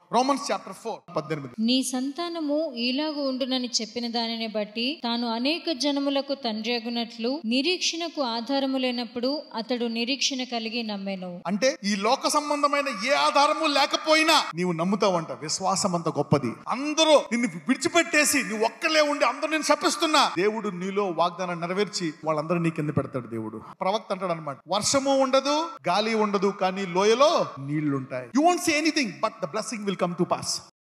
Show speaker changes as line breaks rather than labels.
Romans chapter four పద్దెనిమిది
నీ సంతానము ఇలాగు ఉండునని చెప్పిన దానిని బట్టి తాను అనేక జనములకు తండ్రి నిరీక్షణకు ఆధారము లేనప్పుడు అతడు నిరీక్షణ కలిగి నమ్మెను
అంటే ఈ లోక సంబంధమైన ఏ ఆధారము లేకపోయినా నీవు నమ్ముతావంట విశ్వాసం అంత గొప్పది అందరూ నిన్ను విడిచిపెట్టేసి నువ్వు ఒక్కలే ఉండి అందరూ నేను శపిస్తున్నా దేవుడు నీలో వాగ్దానం నెరవేర్చి వాళ్ళందరూ నీ కింద పెడతాడు దేవుడు ప్రవక్త అంటాడు అనమాట వర్షము ఉండదు గాలి ఉండదు కానీ లోయలో నీళ్లుంటాయి you want see anything but the blessing will come to pass